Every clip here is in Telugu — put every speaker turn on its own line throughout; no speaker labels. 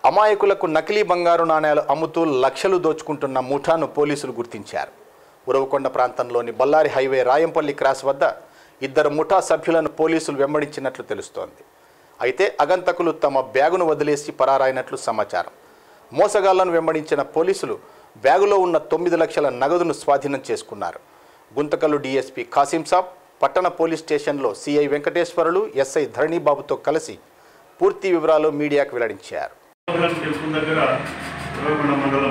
అమాయకులకు నకిలీ బంగారు నాణేలు అమ్ముతూ లక్షలు దోచుకుంటున్న ముఠాను పోలీసులు గుర్తించారు ఉరవకొండ ప్రాంతంలోని బళ్ళారి హైవే రాయంపల్లి క్రాస్ వద్ద ఇద్దరు ముఠా సభ్యులను పోలీసులు వెంబడించినట్లు తెలుస్తోంది అయితే అగంతకులు తమ బ్యాగును వదిలేసి పరారైనట్లు సమాచారం మోసగాళ్లను వెంబడించిన పోలీసులు బ్యాగులో ఉన్న తొమ్మిది లక్షల నగదును స్వాధీనం చేసుకున్నారు గుంతకల్లు డీఎస్పీ కాసిం సాబ్ పట్టణ పోలీస్ స్టేషన్లో సిఐ వెంకటేశ్వరులు ఎస్ఐ ధరణిబాబుతో కలిసి పూర్తి వివరాలు మీడియాకు వెల్లడించారు
మండలం టెంపుల్ దగ్గర ఉరవకొండ మండలం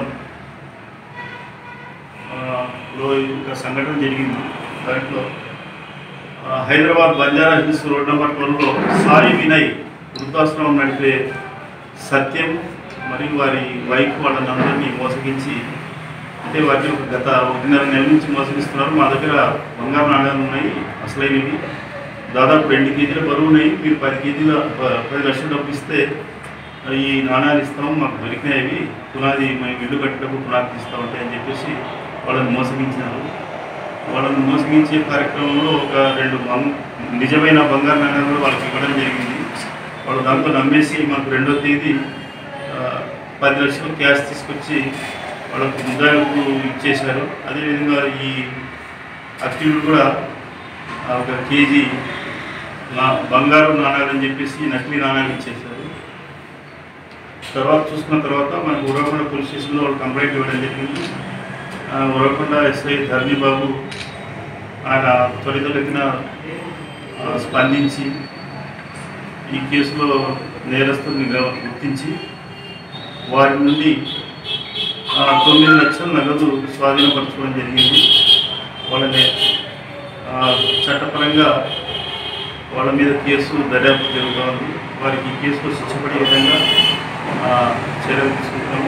ఆ, లో ఒక సంఘటన జరిగింది దాంట్లో ఆ, Hyderabad Banjara hills road number ట్వెల్వ్లో సాయి వినయ్ వృద్ధాశ్రమం నడిపే సత్యం మరియు వారి వైఫ్ వాళ్ళని అందరినీ మోసగించి అంటే వాటిని ఒక గత ఒకటిన్నర నెల నుంచి మోసగిస్తున్నారు మా దగ్గర బంగారు నాణ్యాలు ఉన్నాయి అసలైనవి దాదాపు రెండు కేజీల బరువు ఉన్నాయి మీరు పది కేజీల ప- పది లక్షలు డబ్బు ఇస్తే ఈ నాణ్యాలు ఇస్తాం మాకు దొరికినాయి అవి పునాది మేము ఇల్లు కట్టేటప్పుడు పునాది ఇస్తా ఉంటాయి అని చెప్పేసి వాళ్ళని మోసగించినారు వాళ్ళని మోసగించే కార్యక్రమంలో ఒక రెండు బంగ్ నిజమైన బంగారు నాణ్యాలు కూడా వాళ్ళకి ఇవ్వడం జరిగింది వాళ్ళు దాంతో నమ్మేసి మాకు రెండో తేదీ ఆ, పది లక్షలు క్యాష్ తీసుకొచ్చి వాళ్ళకు ముద్దాయిలకు ఇచ్చేశారు అదేవిధంగా ఈ అక్యూలు కూడా ఆ, ఒక కేజీ నా బంగారు నాణ్యాలని చెప్పేసి నకిలీ నాణ్యాలు ఇచ్చేశారు తర్వాత చూసుకున్న తర్వాత మనకు ఉరవకొండ పోలీస్ స్టేషన్లో వాళ్ళు కంప్లైంట్ ఇవ్వడం జరిగింది ఆ, ఉరవకొండ ఎస్ఐ ధర్ని బాబు ఆయన త్వరితగతిన ఆ, స్పందించి ఈ కేసులో నేరస్తుల్ని గ- గుర్తించి వారి నుండి ఆ, తొమ్మిది లక్షల నగదు స్వాధీనపరచుకోవడం జరిగింది వాళ్ళని ఆ, చట్టపరంగా వాళ్ళ మీద కేసు దర్యాప్తు జరుగుతూ ఉంది వారికి ఈ కేసులో శిక్ష పడే విధంగా ఆ, చర్యలు తీసుకుంటాము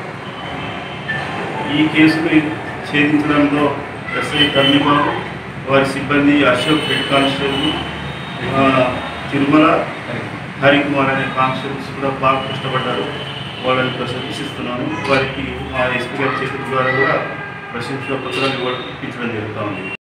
ఈ కేసుని ఛేదించడంలో ఎస్ఐ కర్ణిబాబు వారి సిబ్బంది అశోక్ హెడ్ కానిస్టేబుల్ ఆ, తిరుమల హరికుమార్ అనే కానిస్టేబుల్స్ కూడా బాగా కష్టపడ్డారు వాళ్ళని ప్రశంసిస్తున్నాను వారికి మా ఎస్పీ గారి చేతుల ద్వారా కూడా ప్రశంసా పత్రాలు ఇవ్వడం ఇప్పించడం జరుగుతూ ఉంది